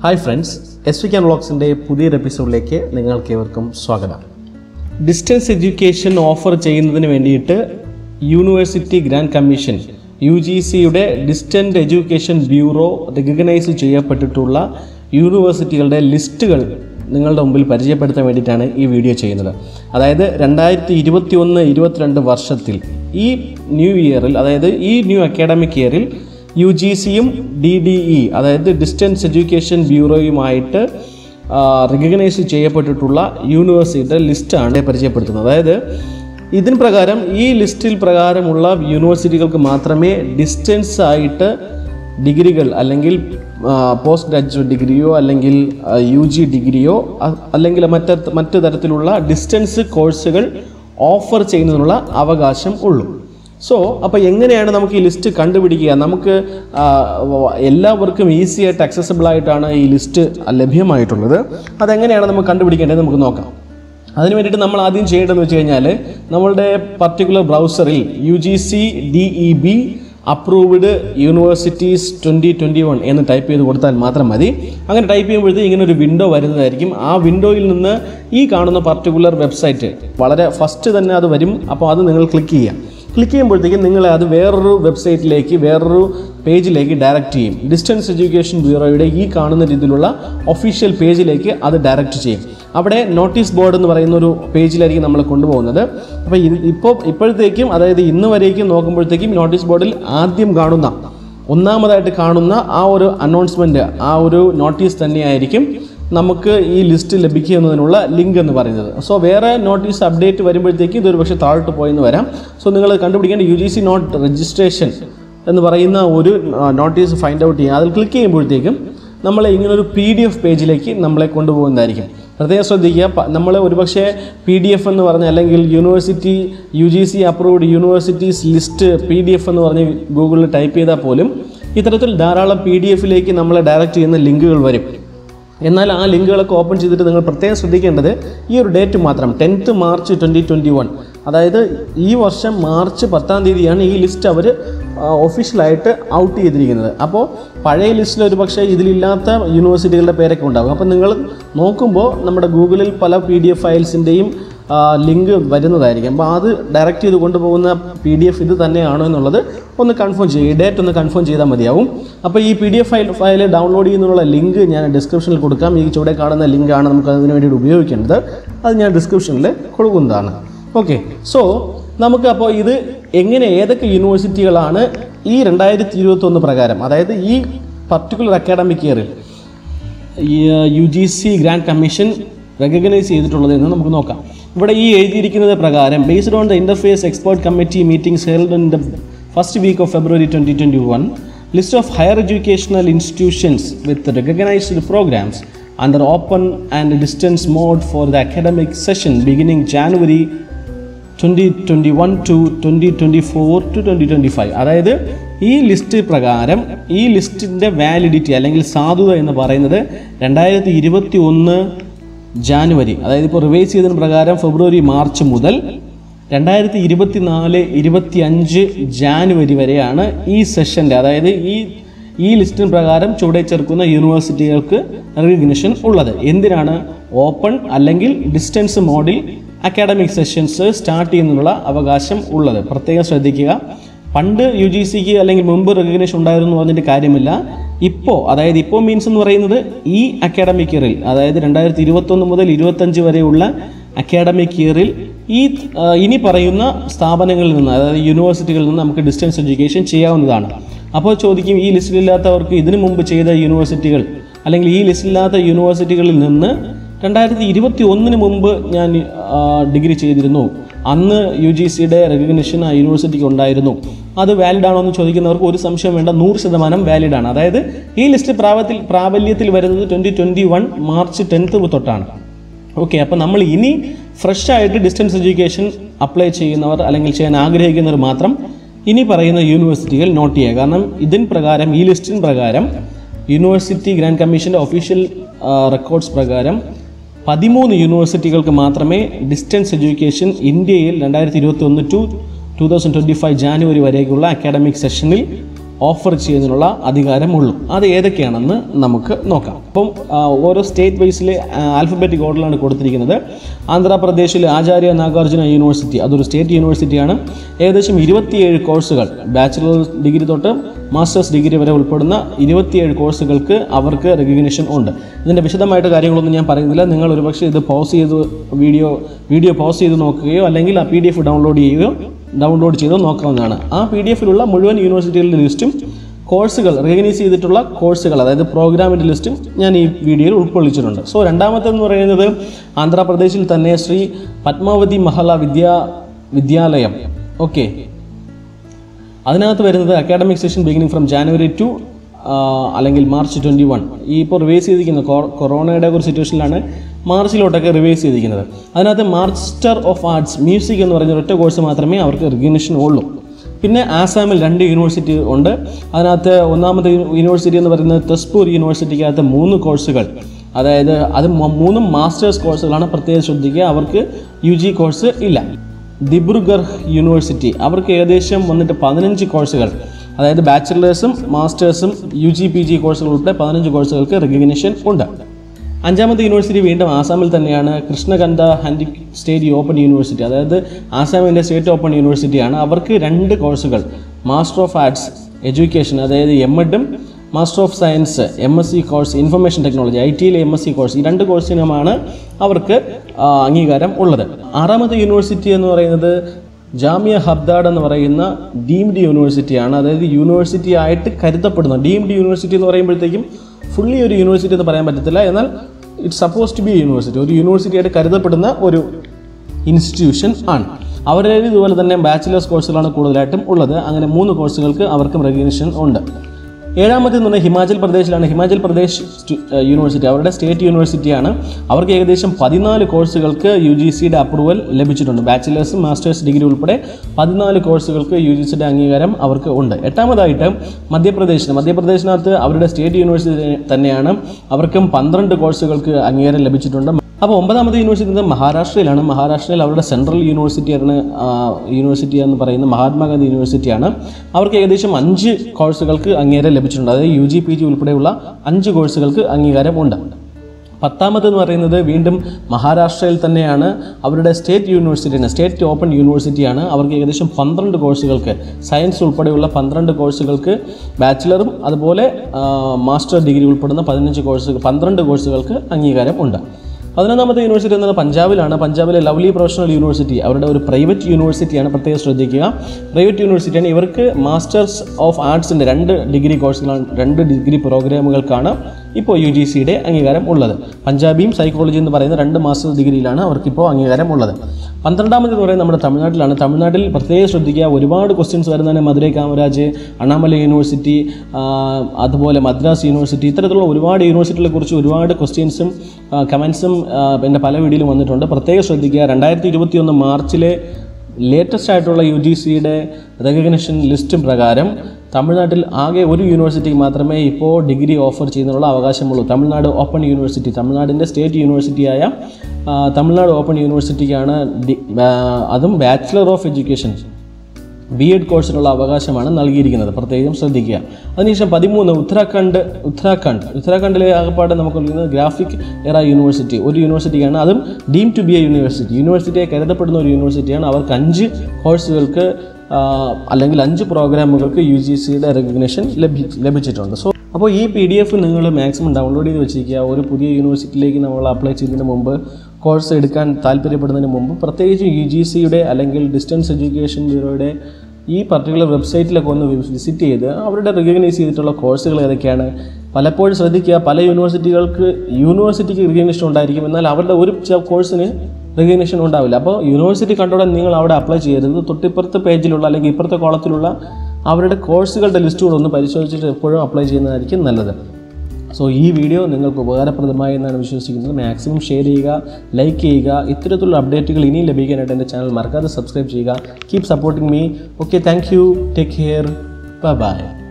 hi friends S V can വ്ളോഗ്സിൻ്റെ പുതിയൊരു എപ്പിസോഡിലേക്ക് നിങ്ങൾക്ക് ഏവർക്കും സ്വാഗതം ഡിസ്റ്റൻസ് എഡ്യൂക്കേഷൻ ഓഫർ ചെയ്യുന്നതിന് വേണ്ടിയിട്ട് university grant commission U G സിയുടെ ഡിസ്റ്റൻ്റ് എഡ്യൂക്കേഷൻ ബ്യൂറോ റെക്കഗ്നൈസ് ചെയ്യപ്പെട്ടിട്ടുള്ള യൂണിവേഴ്സിറ്റികളുടെ ലിസ്റ്റുകൾ നിങ്ങളുടെ മുമ്പിൽ പരിചയപ്പെടുത്താൻ വേണ്ടിയിട്ടാണ് ഈ വീഡിയോ ചെയ്യുന്നത് അതായത് രണ്ടായിരത്തി ഇരുപത്തി ഒന്ന് ഇരുപത്തിരണ്ട് വർഷത്തിൽ ഈ ന്യൂ ഇയറിൽ അതായത് ഈ ന്യൂ അക്കാഡമിക് ഇയറിൽ യു ജി സിയും ഡി ഡി ഇ അതായത് ഡിസ്റ്റൻസ് എഡ്യൂക്കേഷൻ ബ്യൂറോയുമായിട്ട് റെക്കഗ്നൈസ് ചെയ്യപ്പെട്ടിട്ടുള്ള യൂണിവേഴ്സിറ്റിയുടെ ലിസ്റ്റാണ് പരിചയപ്പെടുത്തുന്നത് അതായത് ഇതിന് പ്രകാരം ഈ ലിസ്റ്റിൽ പ്രകാരമുള്ള യൂണിവേഴ്സിറ്റികൾക്ക് മാത്രമേ ഡിസ്റ്റൻസ് ആയിട്ട് ഡിഗ്രികൾ അല്ലെങ്കിൽ പോസ്റ്റ് ഗ്രാജുവേറ്റ് ഡിഗ്രിയോ അല്ലെങ്കിൽ യു ജി ഡിഗ്രിയോ അ- അല്ലെങ്കിൽ മറ്റ് മറ്റു തരത്തിലുള്ള ഡിസ്റ്റൻസ് കോഴ്സുകൾ ഓഫർ ചെയ്യുന്നതിനുള്ള അവകാശം ഉള്ളൂ സോ അപ്പോൾ എങ്ങനെയാണ് നമുക്ക് ഈ ലിസ്റ്റ് കണ്ടുപിടിക്കുക നമുക്ക് ആ, വ- എല്ലാവർക്കും ഈസി ആയിട്ട് അക്സസിബിൾ ആയിട്ടാണ് ഈ ലിസ്റ്റ് ലഭ്യമായിട്ടുള്ളത് അതെങ്ങനെയാണ് നമുക്ക് കണ്ടുപിടിക്കേണ്ടത് നമുക്ക് നോക്കാം അതിന് വേണ്ടിയിട്ട് നമ്മൾ ആദ്യം ചെയ്യേണ്ടതെന്ന് വെച്ച് കഴിഞ്ഞാൽ നമ്മളുടെ പർട്ടിക്കുലർ ബ്രൗസറിൽ U G C D E B approved universities twenty twenty one എന്ന് ടൈപ്പ് ചെയ്ത് കൊടുത്താൽ മാത്രം മതി അങ്ങനെ ടൈപ്പ് ചെയ്യുമ്പോഴത്തേക്ക് ഇങ്ങനെ ഒരു വിൻഡോ വരുന്നതായിരിക്കും ആ വിൻഡോയിൽ നിന്ന് ഈ കാണുന്ന പർട്ടിക്കുലർ വെബ്സൈറ്റ് വളരെ ഫസ്റ്റ് തന്നെ അത് വരും അപ്പോൾ അത് നിങ്ങൾ ക്ലിക്ക് ചെയ്യാം ക്ലിക്ക് ചെയ്യുമ്പോഴത്തേക്കും നിങ്ങളെ അത് വേറൊരു വെബ്സൈറ്റിലേക്ക് വേറൊരു പേജിലേക്ക് ഡയറക്റ്റ് ചെയ്യും ഡിസ്റ്റൻസ് എഡ്യൂക്കേഷൻ ബ്യൂറോയുടെ ഈ കാണുന്ന രീതിയിലുള്ള ഒഫീഷ്യൽ പേജിലേക്ക് അത് ഡയറക്റ്റ് ചെയ്യും അവിടെ നോട്ടീസ് ബോർഡ് എന്ന് പറയുന്ന ഒരു പേജിലായിരിക്കും നമ്മൾ കൊണ്ടുപോകുന്നത് അപ്പോൾ ഇത് ഇപ്പോൾ ഇപ്പോഴത്തേക്കും അതായത് ഇന്ന് വരേക്കും നോക്കുമ്പോഴത്തേക്കും നോട്ടീസ് ബോർഡിൽ ആദ്യം കാണുന്ന ഒന്നാമതായിട്ട് കാണുന്ന ആ ഒരു അനൗൺസ്മെൻറ്റ് ആ ഒരു നോട്ടീസ് തന്നെയായിരിക്കും നമുക്ക് ഈ ലിസ്റ്റ് ലഭിക്കുന്നതിനുള്ള ലിങ്ക് എന്ന് പറയുന്നത് സോ വേറെ നോട്ടീസ് അപ്ഡേറ്റ് വരുമ്പോഴത്തേക്ക് ഇതൊരു പക്ഷേ താഴോട്ട് പോയെന്ന് വരാം സോ നിങ്ങൾ കണ്ടുപിടിക്കേണ്ട U G C note registration എന്ന് പറയുന്ന ഒരു നോട്ടീസ് ഫൈൻഡ് ഔട്ട് ചെയ്യുക അതിൽ ക്ലിക്ക് ചെയ്യുമ്പോഴത്തേക്കും നമ്മളെ ഇങ്ങനൊരു പി ഡി എഫ് പേജിലേക്ക് നമ്മളെ കൊണ്ടുപോകുന്നതായിരിക്കും പ്രത്യേകം ശ്രദ്ധിക്കുക നമ്മൾ ഒരുപക്ഷെ പി ഡി എഫ് എന്ന് പറഞ്ഞ അല്ലെങ്കിൽ university U G C approved universities list P D F എന്ന് പറഞ്ഞ് ഗൂഗിളിൽ ടൈപ്പ് ചെയ്താൽ പോലും ഇത്തരത്തിൽ ധാരാളം പി ഡി എഫിലേക്ക് നമ്മളെ ഡയറക്റ്റ് ചെയ്യുന്ന ലിങ്കുകൾ വരും എന്നാൽ ആ ലിങ്കുകളൊക്കെ ഓപ്പൺ ചെയ്തിട്ട് നിങ്ങൾ പ്രത്യേകം ശ്രദ്ധിക്കേണ്ടത് ഈ ഒരു ഡേറ്റ് മാത്രം tenth March twenty twenty one അതായത് ഈ വർഷം മാർച്ച് പത്താം തീയതിയാണ് ഈ ലിസ്റ്റ് അവർ ഒഫീഷ്യലായിട്ട് ഔട്ട് ചെയ്തിരിക്കുന്നത് അപ്പോൾ പഴയ ലിസ്റ്റിൽ ഒരു പക്ഷേ ഇതിലില്ലാത്ത യൂണിവേഴ്സിറ്റികളുടെ പേരൊക്കെ ഉണ്ടാകും അപ്പോൾ നിങ്ങൾ നോക്കുമ്പോൾ നമ്മുടെ ഗൂഗിളിൽ പല പി ഡി എഫ് ഫയൽസിൻ്റെയും ലിങ്ക് വരുന്നതായിരിക്കും അപ്പോൾ അത് ഡയറക്റ്റ് ചെയ്ത് കൊണ്ടുപോകുന്ന പി ഡി എഫ് ഇത് തന്നെയാണോ എന്നുള്ളത് ഒന്ന് കൺഫേം ചെയ്യുക ഡേറ്റ് ഒന്ന് കൺഫേം ചെയ്താൽ മതിയാവും അപ്പോൾ ഈ P D F file file download ചെയ്യുന്നതിനുള്ള ലിങ്ക് ഞാൻ ഡിസ്ക്രിപ്ഷനിൽ കൊടുക്കാം ഈ ചുവടെ കാണുന്ന ലിങ്കാണ് നമുക്ക് അതിന് വേണ്ടിയിട്ട് ഉപയോഗിക്കേണ്ടത് അത് ഞാൻ ഡിസ്ക്രിപ്ഷനിൽ കൊടുക്കുന്നതാണ് ഓക്കെ സോ നമുക്ക് അപ്പോൾ ഇത് എങ്ങനെ ഏതൊക്കെ യൂണിവേഴ്സിറ്റികളാണ് ഈ രണ്ടായിരത്തി ഇരുപത്തൊന്ന് പ്രകാരം അതായത് ഈ പർട്ടിക്കുലർ അക്കാഡമിക് ഇയറിൽ U G C grant commission recognise ചെയ്തിട്ടുള്ളത് എന്ന് നമുക്ക് നോക്കാം ഇവിടെ ഈ എഴുതിയിരിക്കുന്നത് പ്രകാരം based on the interface expert committee meetings held in the first week of February twenty twenty one list of higher educational institutions with recognised programmes under open and distance mode for the academic session beginning January twenty twenty one to twenty twenty four to twenty twenty five അതായത് ഈ list പ്രകാരം ഈ ലിസ്റ്റിൻ്റെ validity അല്ലെങ്കിൽ സാധുത എന്ന് പറയുന്നത് രണ്ടായിരത്തി ഇരുപത്തി ഒന്ന് ജാനുവരി അതായത് ഇപ്പോൾ റിവൈസ് ചെയ്തതിന് പ്രകാരം ഫെബ്രുവരി മാർച്ച് മുതൽ രണ്ടായിരത്തി ഇരുപത്തി നാല് ഇരുപത്തി അഞ്ച് ജാനുവരി വരെയാണ് ഈ സെഷൻ്റെ അതായത് ഈ ഈ ലിസ്റ്റിന് പ്രകാരം ചുവടെ ചേർക്കുന്ന യൂണിവേഴ്സിറ്റികൾക്ക് റെക്കഗ്നിഷൻ ഉള്ളത് എന്തിനാണ് ഓപ്പൺ അല്ലെങ്കിൽ ഡിസ്റ്റൻസ് മോഡിൽ അക്കാഡമിക് സെഷൻസ് സ്റ്റാർട്ട് ചെയ്യുന്നതിനുള്ള അവകാശം ഉള്ളത് പ്രത്യേകം ശ്രദ്ധിക്കുക പണ്ട് യു ജി സിക്ക് അല്ലെങ്കിൽ മുമ്പ് റെക്കഗ്നേഷൻ ഉണ്ടായിരുന്നു പറഞ്ഞിട്ട് കാര്യമില്ല ഇപ്പോൾ അതായത് ഇപ്പോൾ മീൻസ് എന്ന് പറയുന്നത് ഈ അക്കാഡമിക് ഇയറിൽ അതായത് രണ്ടായിരത്തി ഇരുപത്തൊന്ന് മുതൽ ഇരുപത്തഞ്ച് വരെയുള്ള അക്കാഡമിക് ഇയറിൽ ഈ ആ, ഇനി പറയുന്ന സ്ഥാപനങ്ങളിൽ നിന്ന് അതായത് യൂണിവേഴ്സിറ്റികളിൽ നിന്ന് നമുക്ക് ഡിസ്റ്റൻസ് എഡ്യൂക്കേഷൻ ചെയ്യാവുന്നതാണ് അപ്പോൾ ചോദിക്കും ഈ ലിസ്റ്റിലില്ലാത്തവർക്ക് ഇതിനു മുമ്പ് ചെയ്ത യൂണിവേഴ്സിറ്റികൾ അല്ലെങ്കിൽ ഈ ലിസ്റ്റിലില്ലാത്ത യൂണിവേഴ്സിറ്റികളിൽ നിന്ന് രണ്ടായിരത്തി ഇരുപത്തി ഒന്നിന് മുമ്പ് ഞാൻ ആ, ഡിഗ്രി ചെയ്തിരുന്നു അന്ന് യു ജി സിയുടെ റെക്കഗ്നിഷൻ ആ യൂണിവേഴ്സിറ്റിക്ക് ഉണ്ടായിരുന്നു അത് വാലിഡ് ആണോ എന്ന് ചോദിക്കുന്നവർക്ക് ഒരു സംശയം വേണ്ട നൂറ് ശതമാനം വാലിഡ് ആണ് അതായത് ഈ ലിസ്റ്റ് പ്രാബല്യത്തിൽ പ്രാബല്യത്തിൽ വരുന്നത് twenty twenty one March tenth തൊട്ടാണ് ഓക്കെ അപ്പോൾ നമ്മൾ ഇനി ഫ്രഷ് ആയിട്ട് ഡിസ്റ്റൻസ് എഡ്യൂക്കേഷൻ അപ്ലൈ ചെയ്യുന്നവർ അല്ലെങ്കിൽ ചെയ്യാൻ ആഗ്രഹിക്കുന്നവർ മാത്രം ഇനി പറയുന്ന യൂണിവേഴ്സിറ്റികൾ നോട്ട് ചെയ്യുക കാരണം ഇതിൻ പ്രകാരം ഈ ലിസ്റ്റിൻ പ്രകാരം യൂണിവേഴ്സിറ്റി ഗ്രാൻഡ് കമ്മീഷൻ്റെ ഒഫീഷ്യൽ റെക്കോർഡ്സ് പ്രകാരം പതിമൂന്ന് യൂണിവേഴ്സിറ്റികൾക്ക് മാത്രമേ ഡിസ്റ്റൻസ് എഡ്യൂക്കേഷൻ ഇന്ത്യയിൽ രണ്ടായിരത്തി ഇരുപത്തി ഒന്ന് to two thousand twenty five January വരേക്കുള്ള അക്കാഡമിക് സെഷനിൽ ഓഫർ ചെയ്യുന്നതിനുള്ള അധികാരമുള്ളൂ അത് ഏതൊക്കെയാണെന്ന് നമുക്ക് നോക്കാം അപ്പം ആ, ഓരോ സ്റ്റേറ്റ് വൈസിൽ ആൽഫബറ്റിക് ഓർഡറിലാണ് കൊടുത്തിരിക്കുന്നത് ആന്ധ്രാപ്രദേശിലെ ആചാര്യ നാഗാർജുന യൂണിവേഴ്സിറ്റി അതൊരു സ്റ്റേറ്റ് യൂണിവേഴ്സിറ്റിയാണ് ഏകദേശം ഇരുപത്തിയേഴ് കോഴ്സുകൾ ബാച്ചിലർ ഡിഗ്രി തൊട്ട് മാസ്റ്റേഴ്സ് ഡിഗ്രി വരെ ഉൾപ്പെടുന്ന ഇരുപത്തിയേഴ് കോഴ്സുകൾക്ക് അവർക്ക് റെക്കഗ്നിഷൻ ഉണ്ട് ഇതിൻ്റെ വിശദമായിട്ട് കാര്യങ്ങളൊന്നും ഞാൻ പറയുന്നില്ല നിങ്ങൾ ഒരുപക്ഷെ ഇത് പോസ് ചെയ്ത് വീഡിയോ വീഡിയോ പോസ് ചെയ്ത് നോക്കുകയോ അല്ലെങ്കിൽ ആ പി ഡി എഫ് ഡൗൺലോഡ് ചെയ്യുകയോ ഡൗൺലോഡ് ചെയ്തോ നോക്കാവുന്നതാണ് ആ പി ഡി എഫിലുള്ള മുഴുവൻ യൂണിവേഴ്സിറ്റികളുടെ ലിസ്റ്റും കോഴ്സുകൾ റെക്കഗ്നൈസ് ചെയ്തിട്ടുള്ള കോഴ്സുകൾ അതായത് പ്രോഗ്രാമിൻ്റെ ലിസ്റ്റും ഞാൻ ഈ വീഡിയോയിൽ ഉൾക്കൊള്ളിച്ചിട്ടുണ്ട് സോ രണ്ടാമത്തെന്ന് പറയുന്നത് ആന്ധ്രാപ്രദേശിൽ തന്നെ ശ്രീ പത്മാവതി മഹല വിദ്യാ വിദ്യാലയം ഓക്കെ അതിനകത്ത് വരുന്നത് academic session beginning from January to അല്ലെങ്കിൽ മാർച്ച് ട്വൻറ്റി വൺ ഈ ഇപ്പോൾ റിവൈസ് ചെയ്തിരിക്കുന്ന കൊ- കൊറോണയുടെ ഒരു സിറ്റുവേഷനിലാണ് മാർച്ചിലോട്ടൊക്കെ റിവൈസ് ചെയ്തിരിക്കുന്നത് അതിനകത്ത് മാസ്റ്റർ ഓഫ് ആർട്സ് മ്യൂസിക് എന്ന് പറയുന്ന ഒറ്റ കോഴ്സ് മാത്രമേ അവർക്ക് റിക്കഗ്നിഷൻ ഉള്ളൂ പിന്നെ ആസാമിൽ രണ്ട് യൂണിവേഴ്സിറ്റി ഉണ്ട് അതിനകത്ത് ഒന്നാമത്തെ യു- യൂണിവേഴ്സിറ്റി എന്ന് പറയുന്നത് തെസ്പൂർ യൂണിവേഴ്സിറ്റിക്കകത്ത് മൂന്ന് കോഴ്സുകൾ അതായത് അത് മൂ- മൂന്നും മാസ്റ്റേഴ്സ് കോഴ്സുകളാണ് പ്രത്യേകം ശ്രദ്ധിക്കുക അവർക്ക് യു ജി കോഴ്സ് ഇല്ല ദിബ്രുഗഡ് യൂണിവേഴ്സിറ്റി അവർക്ക് ഏകദേശം വന്നിട്ട് പതിനഞ്ച് കോഴ്സുകൾ അതായത് ബാച്ചിലേഴ്സും മാസ്റ്റേഴ്സും യു ജി പി ജി കോഴ്സുകൾ ഉൾപ്പെടെ പതിനഞ്ച് കോഴ്സുകൾക്ക് റെക്കഗ്നിഷൻ ഉണ്ട് അഞ്ചാമത്തെ യൂണിവേഴ്സിറ്റി വീണ്ടും ആസാമിൽ തന്നെയാണ് Krishnakanta Handique state open university അതായത് ആസാമിൻ്റെ സ്റ്റേറ്റ് ഓപ്പൺ യൂണിവേഴ്സിറ്റിയാണ് അവർക്ക് രണ്ട് കോഴ്സുകൾ മാസ്റ്റർ ഓഫ് ആർട്സ് എഡ്യൂക്കേഷൻ അതായത് എം എഡും master of science M S C course information technology I ടിയിലെ എം എസ് സി കോഴ്സ് ഈ രണ്ട് കോഴ്സിനുമാണ് അവർക്ക് ആ, അംഗീകാരം ഉള്ളത് ആറാമത്തെ യൂണിവേഴ്സിറ്റി എന്ന് പറയുന്നത് ജാമിയ ഹബ്ദാഡ് എന്ന് പറയുന്ന ഡീംഡ് യൂണിവേഴ്സിറ്റിയാണ് അതായത് യൂണിവേഴ്സിറ്റി ആയിട്ട് കരുതപ്പെടുന്ന ഡീംഡ് യൂണിവേഴ്സിറ്റി എന്ന് പറയുമ്പോഴത്തേക്കും ഫുള്ളി ഒരു യൂണിവേഴ്സിറ്റി എന്ന് പറയാൻ പറ്റത്തില്ല എന്നാൽ it's suppose to be university ഒരു യൂണിവേഴ്സിറ്റി ആയിട്ട് കരുതപ്പെടുന്ന ഒരു ഇൻസ്റ്റിറ്റ്യൂഷൻ ആണ് അവരുടെ ഇതുപോലെ തന്നെ ബാച്ചിലേഴ്സ് കോഴ്സുകളാണ് കൂടുതലായിട്ടും ഉള്ളത് അങ്ങനെ മൂന്ന് കോഴ്സുകൾക്ക് അവർക്കും റെക്കഗ്നിഷൻ ഉണ്ട് ഏഴാമത്തെ എന്ന് പറഞ്ഞാൽ ഹിമാചൽ പ്രദേശിലാണ് ഹിമാചൽ പ്രദേശ് സ്റ്റു- ഏഹ് യൂണിവേഴ്സിറ്റി അവരുടെ സ്റ്റേറ്റ് യൂണിവേഴ്സിറ്റിയാണ് അവർക്ക് ഏകദേശം പതിനാല് കോഴ്സുകൾക്ക് യു ജി സിയുടെ അപ്രൂവൽ ലഭിച്ചിട്ടുണ്ട് ബാച്ചിലേഴ്സും മാസ്റ്റേഴ്സ് ഡിഗ്രി ഉൾപ്പെടെ പതിനാല് കോഴ്സുകൾക്ക് യു ജി സിയുടെ അംഗീകാരം അവർക്ക് ഉണ്ട് എട്ടാമതായിട്ട് മധ്യപ്രദേശിന് മധ്യപ്രദേശിനകത്ത് അവരുടെ സ്റ്റേറ്റ് യൂണിവേഴ്സിറ്റി തന്നെയാണ് അവർക്കും പന്ത്രണ്ട് കോഴ്സുകൾക്ക് അംഗീകാരം ലഭിച്ചിട്ടുണ്ട് അപ്പോൾ ഒമ്പതാമത്തെ യൂണിവേഴ്സിറ്റി എന്നത് മഹാരാഷ്ട്രയിലാണ് മഹാരാഷ്ട്രയിൽ അവരുടെ സെൻട്രൽ യൂണിവേഴ്സിറ്റിയാണ് ആ, യൂണിവേഴ്സിറ്റി എന്ന് പറയുന്ന മഹാത്മാഗാന്ധി യൂണിവേഴ്സിറ്റിയാണ് അവർക്ക് ഏകദേശം അഞ്ച് കോഴ്സുകൾക്ക് അംഗീകാരം ലഭിച്ചിട്ടുണ്ട് അതായത് യു ജി പി ജി ഉൾപ്പെടെയുള്ള അഞ്ച് കോഴ്സുകൾക്ക് അംഗീകാരമുണ്ട് പത്താമതെന്ന് പറയുന്നത് വീണ്ടും മഹാരാഷ്ട്രയിൽ തന്നെയാണ് അവരുടെ സ്റ്റേറ്റ് യൂണിവേഴ്സിറ്റിയാണ് സ്റ്റേറ്റ് ഓപ്പൺ യൂണിവേഴ്സിറ്റിയാണ് അവർക്ക് ഏകദേശം പന്ത്രണ്ട് കോഴ്സുകൾക്ക് സയൻസ് ഉൾപ്പെടെയുള്ള പന്ത്രണ്ട് കോഴ്സുകൾക്ക് ബാച്ചിലറും അതുപോലെ ആ, മാസ്റ്റർ ഡിഗ്രി ഉൾപ്പെടുന്ന പതിനഞ്ച് കോഴ്സുകൾ പന്ത്രണ്ട് കോഴ്സുകൾക്ക് അംഗീകാരം ഉണ്ട് പതിനൊന്നാമത്തെ യൂണിവേഴ്സിറ്റി എന്നത് പഞ്ചാബിലാണ് പഞ്ചാബിലെ ലവ്ലി പ്രൊഫഷണൽ യൂണിവേഴ്സിറ്റി അവരുടെ ഒരു പ്രൈവറ്റ് യൂണിവേഴ്സിറ്റിയാണ് പ്രത്യേകം ശ്രദ്ധിക്കുക പ്രൈവറ്റ് യൂണിവേഴ്സിറ്റിയാണ് ഇവർക്ക് മാസ്റ്റേഴ്സ് ഓഫ് ആർട്സിൻ്റെ രണ്ട് ഡിഗ്രി കോഴ്സുകളാണ് രണ്ട് ഡിഗ്രി പ്രോഗ്രാമുകൾക്കാണ് ഇപ്പോൾ യു ജി സിയുടെ അംഗീകാരം ഉള്ളത് പഞ്ചാബിയും സൈക്കോളജി എന്ന് പറയുന്ന രണ്ട് മാസ്റ്റേഴ്സ് ഡിഗ്രിയിലാണ് അവർക്കിപ്പോൾ അംഗീകാരം ഉള്ളത് പന്ത്രണ്ടാമത് എന്ന് പറയുന്നത് നമ്മുടെ തമിഴ്നാട്ടിലാണ് തമിഴ്നാട്ടിൽ പ്രത്യേകം ശ്രദ്ധിക്കുക ഒരുപാട് ക്വസ്റ്റ്യൻസ് വരുന്നതാണ് മധുരൈ കാമരാജ് അണ്ണാമലൈ യൂണിവേഴ്സിറ്റി ആ, അതുപോലെ മദ്രാസ് യൂണിവേഴ്സിറ്റി ഇത്തരത്തിലുള്ള ഒരുപാട് യൂണിവേഴ്സിറ്റികളെ കുറിച്ച് ഒരുപാട് ക്വസ്റ്റ്യൻസും കമൻസും എൻ്റെ പല വീഡിയോയിലും വന്നിട്ടുണ്ട് പ്രത്യേകം ശ്രദ്ധിക്കുക രണ്ടായിരത്തി ഇരുപത്തി ഒന്ന് മാർച്ചിലെ ലേറ്റസ്റ്റ് ആയിട്ടുള്ള യു ജി സിയുടെ റെക്കഗ്നിഷൻ ലിസ്റ്റ് പ്രകാരം തമിഴ്നാട്ടിൽ ആകെ ഒരു യൂണിവേഴ്സിറ്റിക്ക് മാത്രമേ ഇപ്പോൾ ഡിഗ്രി ഓഫർ ചെയ്യുന്നതിനുള്ള അവകാശമുള്ളൂ തമിഴ്നാട് ഓപ്പൺ യൂണിവേഴ്സിറ്റി തമിഴ്നാടിൻ്റെ സ്റ്റേറ്റ് യൂണിവേഴ്സിറ്റിയായ ആ, തമിഴ്നാട് ഓപ്പൺ യൂണിവേഴ്സിറ്റിക്കാണ് ഡി ആ, അതും bachelor of education B Ed കോഴ്സിനുള്ള അവകാശമാണ് നൽകിയിരിക്കുന്നത് പ്രത്യേകം ശ്രദ്ധിക്കുക അതിനുശേഷം പതിമൂന്ന് ഉത്തരാഖണ്ഡ് ഉത്തരാഖണ്ഡ് ഉത്തരാഖണ്ഡിലെ ആകപ്പാട് നമുക്ക് നൽകുന്നത് ഗ്രാഫിക് എറ യൂണിവേഴ്സിറ്റി ഒരു യൂണിവേഴ്സിറ്റിയാണ് അതും deem to be a university യൂണിവേഴ്സിറ്റിയെ കരുതപ്പെടുന്ന ഒരു യൂണിവേഴ്സിറ്റിയാണ് അവർക്ക് അഞ്ച് കോഴ്സുകൾക്ക് ആ, അല്ലെങ്കിൽ അഞ്ച് പ്രോഗ്രാമുകൾക്ക് യു ജി സിയുടെ റെക്കഗ്നേഷൻ ലഭി ലഭിച്ചിട്ടുണ്ട് സോ അപ്പോൾ ഈ പി ഡി എഫ് നിങ്ങൾ മാക്സിമം ഡൗൺലോഡ് ചെയ്ത് വെച്ചിരിക്കുക ഒരു പുതിയ യൂണിവേഴ്സിറ്റിയിലേക്ക് നമ്മൾ അപ്ലൈ ചെയ്യുന്നതിന് മുമ്പ് കോഴ്സ് എടുക്കാൻ താല്പര്യപ്പെടുന്നതിന് മുമ്പ് പ്രത്യേകിച്ച് യു ജി സിയുടെ അല്ലെങ്കിൽ ഡിസ്റ്റൻസ് എഡ്യൂക്കേഷൻ ബ്യൂറോയുടെ ഈ പർട്ടിക്കുലർ വെബ്സൈറ്റിലൊക്കെ ഒന്ന് വിസിറ്റ് ചെയ്ത് അവരുടെ റിക്കഗ്നൈസ് ചെയ്തിട്ടുള്ള കോഴ്സുകൾ ഏതൊക്കെയാണ് പലപ്പോഴും ശ്രദ്ധിക്കുക പല യൂണിവേഴ്സിറ്റികൾക്ക് യൂണിവേഴ്സിറ്റിക്ക് റിക്കഗ്നേഷൻ ഉണ്ടായിരിക്കും എന്നാൽ അവരുടെ ഒരു ച- കോഴ്സിന് റിക്കഗ്നേഷൻ ഉണ്ടാവില്ല അപ്പോൾ യൂണിവേഴ്സിറ്റി കണ്ടോടെ നിങ്ങൾ അവിടെ അപ്ലൈ ചെയ്യരുത് തൊട്ടിപ്പുറത്തെ പേജിലുള്ള അല്ലെങ്കിൽ ഇപ്പുറത്തെ കോളത്തിലുള്ള അവരുടെ കോഴ്സുകളുടെ ലിസ്റ്റ് കൂടെ ഒന്ന് പരിശോധിച്ചിട്ട് എപ്പോഴും അപ്ലൈ ചെയ്യുന്നതായിരിക്കും നല്ലത് സോ ഈ വീഡിയോ നിങ്ങൾക്ക് ഉപകാരപ്രദമായി എന്നാണ് വിശ്വസിക്കുന്നത് മാക്സിമം ഷെയർ ചെയ്യുക ലൈക്ക് ചെയ്യുക ഇത്തരത്തിലുള്ള അപ്ഡേറ്റുകൾ ഇനിയും ലഭിക്കാനായിട്ട് എൻ്റെ ചാനൽ മറക്കാതെ സബ്സ്ക്രൈബ് ചെയ്യുക keep supporting me okay thank you take care by